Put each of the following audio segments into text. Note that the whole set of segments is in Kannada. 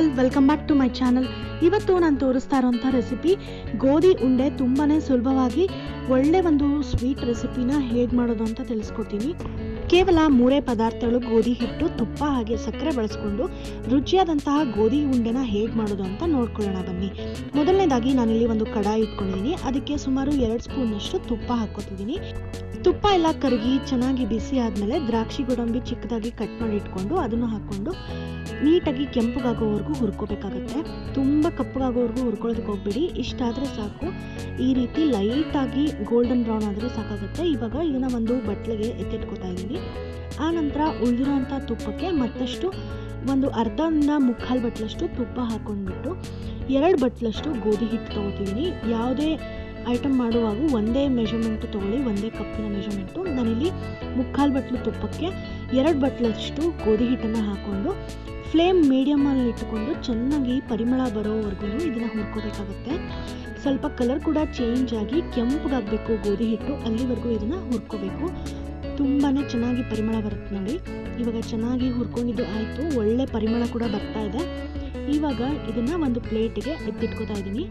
welcome back to my channel ಇವತ್ತು ನಾನು ತೋರಿಸ್ತಾ ಇರೋಂಥ ರೆಸಿಪಿ ಗೋಧಿ ಉಂಡೆ ತುಂಬಾ ಸುಲಭವಾಗಿ ಒಳ್ಳೆ ಒಂದು ಸ್ವೀಟ್ ರೆಸಿಪಿನ ಹೇಗೆ ಮಾಡೋದು ಅಂತ ತಿಳಿಸ್ಕೊಡ್ತೀನಿ ಕೇವಲ ಮೂರೇ ಪದಾರ್ಥಗಳು ಗೋಧಿ ಹಿಟ್ಟು ತುಪ್ಪ ಹಾಗೆ ಸಕ್ಕರೆ ಬಳಸ್ಕೊಂಡು ರುಚಿಯಾದಂತಹ ಗೋಧಿ ಉಂಡೆನ ಹೇಗೆ ಮಾಡೋದು ಅಂತ ನೋಡ್ಕೊಳ್ಳೋಣ ಬನ್ನಿ ಮೊದಲನೇದಾಗಿ ನಾನಿಲ್ಲಿ ಒಂದು ಕಡಾಯಿ ಇಟ್ಕೊಂಡಿದ್ದೀನಿ ಅದಕ್ಕೆ ಸುಮಾರು ಎರಡು ಸ್ಪೂನಷ್ಟು ತುಪ್ಪ ಹಾಕೋತಿದ್ದೀನಿ ತುಪ್ಪ ಎಲ್ಲ ಕರಗಿ ಚೆನ್ನಾಗಿ ಬಿಸಿ ಆದಮೇಲೆ ದ್ರಾಕ್ಷಿ ಗೋಡಂಬಿ ಚಿಕ್ಕದಾಗಿ ಕಟ್ ಮಾಡಿ ಇಟ್ಕೊಂಡು ಅದನ್ನು ಹಾಕ್ಕೊಂಡು ನೀಟಾಗಿ ಕೆಂಪಗಾಗೋವರೆಗೂ ಹುರ್ಕೋಬೇಕಾಗತ್ತೆ ತುಂಬ ಕಪ್ಪಗಾಗೋವರೆಗೂ ಹುರ್ಕೊಳ್ಳೋದಕ್ಕೆ ಹೋಗ್ಬೇಡಿ ಇಷ್ಟಾದರೆ ಸಾಕು ಈ ರೀತಿ ಲೈಟಾಗಿ ಗೋಲ್ಡನ್ ಬ್ರೌನ್ ಆದರೆ ಸಾಕಾಗುತ್ತೆ ಇವಾಗ ಇದನ್ನು ಒಂದು ಬಟ್ಲಿಗೆ ಎತ್ತಿಟ್ಕೊತಾ ಇದ್ದೀನಿ ಆ ನಂತರ ಉಳಿದಿರೋಂಥ ತುಪ್ಪಕ್ಕೆ ಮತ್ತಷ್ಟು ಒಂದು ಅರ್ಧದಿಂದ ಮುಕ್ಕಾಲು ಬಟ್ಲಷ್ಟು ತುಪ್ಪ ಹಾಕ್ಕೊಂಡ್ಬಿಟ್ಟು ಎರಡು ಬಟ್ಲಷ್ಟು ಗೋಧಿ ಹಿಟ್ಟು ತೊಗೋತಿದ್ದೀನಿ ಯಾವುದೇ ಐಟಮ್ ಮಾಡುವಾಗ ಒಂದೇ ಮೆಷರ್ಮೆಂಟು ತೊಗೊಳ್ಳಿ ಒಂದೇ ಕಪ್ಪಿನ ಮೆಷರ್ಮೆಂಟು ನಾನಿಲ್ಲಿ ಮುಕ್ಕಾಲು ಬಟ್ಲು ತುಪ್ಪಕ್ಕೆ ಎರಡು ಬಟ್ಲಷ್ಟು ಗೋಧಿ ಹಿಟ್ಟನ್ನು ಹಾಕ್ಕೊಂಡು ಫ್ಲೇಮ್ ಮೀಡಿಯಮಲ್ಲಿ ಇಟ್ಟುಕೊಂಡು ಚೆನ್ನಾಗಿ ಪರಿಮಳ ಬರೋವರೆಗೂ ಇದನ್ನು ಹುರ್ಕೋಬೇಕಾಗುತ್ತೆ ಸ್ವಲ್ಪ ಕಲರ್ ಕೂಡ ಚೇಂಜ್ ಆಗಿ ಕೆಂಪಗಾಗಬೇಕು ಗೋಧಿ ಹಿಟ್ಟು ಅಲ್ಲಿವರೆಗೂ ಇದನ್ನು ಹುರ್ಕೋಬೇಕು ತುಂಬಾ ಚೆನ್ನಾಗಿ ಪರಿಮಳ ಬರುತ್ತೆ ನೋಡಿ ಇವಾಗ ಚೆನ್ನಾಗಿ ಹುರ್ಕೊಂಡಿದ್ದು ಆಯಿತು ಒಳ್ಳೆ ಪರಿಮಳ ಕೂಡ ಬರ್ತಾ ಇದೆ ಇವಾಗ ಇದನ್ನು ಒಂದು ಪ್ಲೇಟಿಗೆ ಎತ್ತಿಟ್ಕೋತಾ ಇದ್ದೀನಿ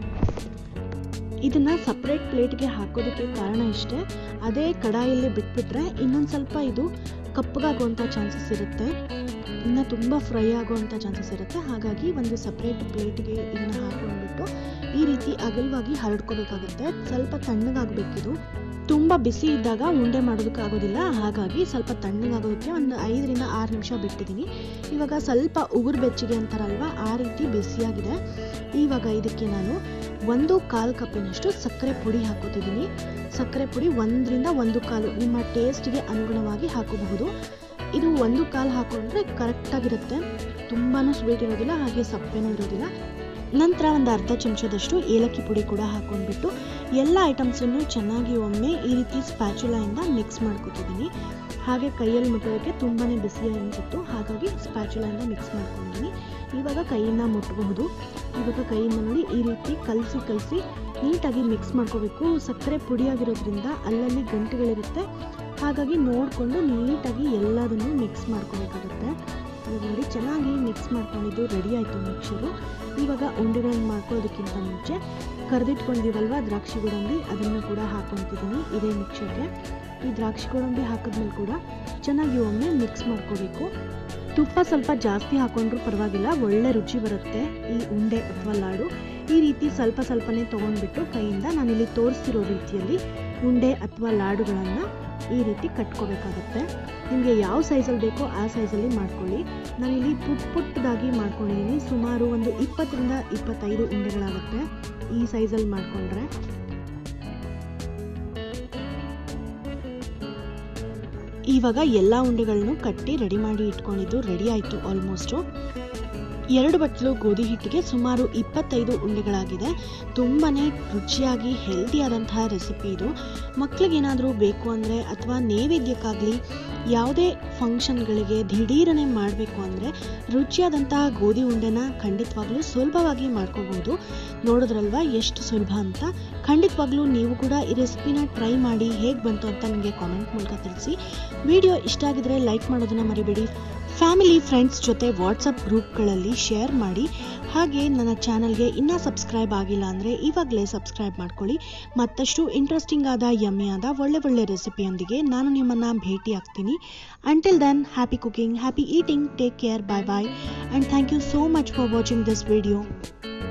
ಇದನ್ನು ಸಪ್ರೇಟ್ ಪ್ಲೇಟ್ಗೆ ಹಾಕೋದಕ್ಕೆ ಕಾರಣ ಇಷ್ಟೇ ಅದೇ ಕಡಾಯಲ್ಲಿ ಬಿಟ್ಬಿಟ್ರೆ ಇನ್ನೊಂದು ಸ್ವಲ್ಪ ಇದು ಕಪ್ಪಗಾಗುವಂಥ ಚಾನ್ಸಸ್ ಇರುತ್ತೆ ಇನ್ನು ತುಂಬ ಫ್ರೈ ಆಗುವಂಥ ಚಾನ್ಸಸ್ ಇರುತ್ತೆ ಹಾಗಾಗಿ ಒಂದು ಸಪ್ರೇಟ್ ಪ್ಲೇಟ್ಗೆ ಇದನ್ನು ಹಾಕೊಂಡ್ಬಿಟ್ಟು ಈ ರೀತಿ ಅಗಲವಾಗಿ ಹರಡ್ಕೋಬೇಕಾಗುತ್ತೆ ಸ್ವಲ್ಪ ತಣ್ಣಗಾಗಬೇಕಿದು ತುಂಬ ಬಿಸಿ ಇದ್ದಾಗ ಉಂಡೆ ಮಾಡೋದಕ್ಕಾಗೋದಿಲ್ಲ ಹಾಗಾಗಿ ಸ್ವಲ್ಪ ತಣ್ಣಗಾಗೋದಕ್ಕೆ ಒಂದು ಐದರಿಂದ ಆರು ನಿಮಿಷ ಬಿಟ್ಟಿದ್ದೀನಿ ಇವಾಗ ಸ್ವಲ್ಪ ಉಗುರು ಬೆಚ್ಚಗೆ ಅಂತಾರಲ್ವ ಆ ರೀತಿ ಬಿಸಿಯಾಗಿದೆ ಇವಾಗ ಇದಕ್ಕೆ ನಾನು ಒಂದು ಕಾಲು ಕಪ್ಪಿನಷ್ಟು ಸಕ್ಕರೆ ಪುಡಿ ಹಾಕೋತಿದ್ದೀನಿ ಸಕ್ಕರೆ ಪುಡಿ ಒಂದರಿಂದ ಒಂದು ಕಾಲು ನಿಮ್ಮ ಟೇಸ್ಟ್ಗೆ ಅನುಗುಣವಾಗಿ ಹಾಕೋಬಹುದು ಇದು ಒಂದು ಕಾಲು ಹಾಕೊಂಡ್ರೆ ಕರೆಕ್ಟಾಗಿರುತ್ತೆ ತುಂಬಾ ಸ್ವೀಟ್ ಇರೋದಿಲ್ಲ ಹಾಗೆ ಸಪ್ಪೆನೂ ಇರೋದಿಲ್ಲ ನಂತರ ಒಂದು ಅರ್ಧ ಚಮಚದಷ್ಟು ಏಲಕ್ಕಿ ಪುಡಿ ಕೂಡ ಹಾಕೊಂಡ್ಬಿಟ್ಟು ಎಲ್ಲ ಐಟಮ್ಸನ್ನು ಚೆನ್ನಾಗಿ ಒಮ್ಮೆ ಈ ರೀತಿ ಸ್ಪ್ಯಾಚುಲಾಯಿಂದ ಮಿಕ್ಸ್ ಮಾಡ್ಕೊತಿದ್ದೀನಿ ಹಾಗೆ ಕೈಯಲ್ಲಿ ಮುಟ್ಟೋದಕ್ಕೆ ತುಂಬಾ ಬಿಸಿ ಅನಿಸಿತ್ತು ಹಾಗಾಗಿ ಸ್ಪ್ಯಾಚುಲಾಯಿಂದ ಮಿಕ್ಸ್ ಮಾಡ್ಕೊಂಡಿದ್ದೀನಿ ಇವಾಗ ಕೈಯಿಂದ ಮುಟ್ಟಬಹುದು ಇವಾಗ ಕೈಯಿಂದ ನೋಡಿ ಈ ರೀತಿ ಕಲಸಿ ಕಲಸಿ ನೀಟಾಗಿ ಮಿಕ್ಸ್ ಮಾಡ್ಕೋಬೇಕು ಸಕ್ಕರೆ ಪುಡಿಯಾಗಿರೋದ್ರಿಂದ ಅಲ್ಲಲ್ಲಿ ಗಂಟುಗಳಿರುತ್ತೆ ಹಾಗಾಗಿ ನೋಡಿಕೊಂಡು ನೀಟಾಗಿ ಎಲ್ಲದನ್ನು ಮಿಕ್ಸ್ ಮಾಡ್ಕೋಬೇಕಾಗುತ್ತೆ ಇವಾಗ ನೋಡಿ ಚೆನ್ನಾಗಿ ಮಿಕ್ಸ್ ಮಾಡ್ಕೊಂಡಿದ್ದು ರೆಡಿ ಆಯಿತು ಮಿಕ್ಸರು ಇವಾಗ ಉಂಡೆಗಳನ್ನು ಮಾಡ್ಕೊಳ್ಳೋದಕ್ಕಿಂತ ಮುಂಚೆ ಕರೆದಿಟ್ಕೊಂಡಿವಲ್ವ ದ್ರಾಕ್ಷಿ ಗೋಡಂಬಿ ಅದನ್ನು ಕೂಡ ಹಾಕೊತಿದ್ದೀನಿ ಇದೇ ಮಿಕ್ಸರ್ಗೆ ಈ ದ್ರಾಕ್ಷಿ ಗೋಡಂಬಿ ಹಾಕಿದ್ಮೇಲೆ ಕೂಡ ಚೆನ್ನಾಗಿ ಒಮ್ಮೆ ಮಿಕ್ಸ್ ಮಾಡ್ಕೋಬೇಕು ತುಪ್ಪ ಸ್ವಲ್ಪ ಜಾಸ್ತಿ ಹಾಕೊಂಡ್ರೂ ಪರವಾಗಿಲ್ಲ ಒಳ್ಳೆ ರುಚಿ ಬರುತ್ತೆ ಈ ಉಂಡೆ ಅಥವಾ ಲಾಡು ಈ ರೀತಿ ಸ್ವಲ್ಪ ಸ್ವಲ್ಪನೇ ತೊಗೊಂಡ್ಬಿಟ್ಟು ಕೈಯಿಂದ ನಾನಿಲ್ಲಿ ತೋರಿಸ್ತಿರೋ ರೀತಿಯಲ್ಲಿ ಉಂಡೆ ಅಥವಾ ಲಾಡುಗಳನ್ನು ಈ ರೀತಿ ಕಟ್ಕೋಬೇಕಾಗುತ್ತೆ ನಿಮಗೆ ಯಾವ ಸೈಜಲ್ಲಿ ಬೇಕೋ ಆ ಸೈಜಲ್ಲಿ ಮಾಡ್ಕೊಳ್ಳಿ ನಾನಿಲ್ಲಿ ಪುಟ್ ಪುಟ್ಟದಾಗಿ ಮಾಡ್ಕೊಂಡಿದ್ದೀನಿ ಸುಮಾರು ಒಂದು ಇಪ್ಪತ್ತರಿಂದ ಇಪ್ಪತ್ತೈದು ಉಂಡೆಗಳಾಗುತ್ತೆ ಈ ಸೈಜಲ್ಲಿ ಮಾಡಿಕೊಂಡ್ರೆ ಇವಾಗ ಎಲ್ಲ ಉಂಡೆಗಳನ್ನು ಕಟ್ಟಿ ರೆಡಿ ಮಾಡಿ ಇಟ್ಕೊಂಡಿದ್ದು ರೆಡಿ ಆಯಿತು ಆಲ್ಮೋಸ್ಟು ಎರಡು ಬಟ್ಲು ಗೋಧಿ ಹಿಟ್ಟಿಗೆ ಸುಮಾರು ಇಪ್ಪತ್ತೈದು ಉಂಡೆಗಳಾಗಿದೆ ತುಂಬಾ ರುಚಿಯಾಗಿ ಹೆಲ್ದಿಯಾದಂತಹ ರೆಸಿಪಿ ಇದು ಮಕ್ಕಳಿಗೇನಾದರೂ ಬೇಕು ಅಂದರೆ ಅಥವಾ ನೈವೇದ್ಯಕ್ಕಾಗಲಿ ಯಾವುದೇ ಫಂಕ್ಷನ್ಗಳಿಗೆ ದಿಢೀರನೆ ಮಾಡಬೇಕು ಅಂದರೆ ರುಚಿಯಾದಂತಹ ಗೋಧಿ ಉಂಡೆನ ಖಂಡಿತವಾಗ್ಲೂ ಸುಲಭವಾಗಿ ಮಾಡ್ಕೋಬಹುದು ನೋಡಿದ್ರಲ್ವಾ ಎಷ್ಟು ಸುಲಭ ಅಂತ ಖಂಡಿತವಾಗ್ಲೂ ನೀವು ಕೂಡ ಈ ರೆಸಿಪಿನ ಟ್ರೈ ಮಾಡಿ ಹೇಗೆ ಬಂತು ಅಂತ ನನಗೆ ಕಾಮೆಂಟ್ ಮೂಲಕ ತಿಳಿಸಿ ವಿಡಿಯೋ ಇಷ್ಟ ಆಗಿದ್ರೆ ಲೈಕ್ ಮಾಡೋದನ್ನು ಮರಿಬೇಡಿ ಫ್ಯಾಮಿಲಿ ಫ್ರೆಂಡ್ಸ್ ಜೊತೆ ವಾಟ್ಸಪ್ ಗ್ರೂಪ್ಗಳಲ್ಲಿ ಶೇರ್ ಮಾಡಿ ಹಾಗೆ ನನ್ನ ಚಾನಲ್ಗೆ ಇನ್ನೂ ಸಬ್ಸ್ಕ್ರೈಬ್ ಆಗಿಲ್ಲ ಅಂದರೆ ಇವಾಗಲೇ ಸಬ್ಸ್ಕ್ರೈಬ್ ಮಾಡ್ಕೊಳ್ಳಿ ಮತ್ತಷ್ಟು ಇಂಟ್ರೆಸ್ಟಿಂಗ್ ಆದ ಯಮ್ಮಿ ಆದ ಒಳ್ಳೆ ಒಳ್ಳೆ ರೆಸಿಪಿಯೊಂದಿಗೆ ನಾನು ನಿಮ್ಮನ್ನು ಭೇಟಿ ಆಗ್ತೀನಿ until then happy cooking happy eating take care bye bye and thank you so much for watching this video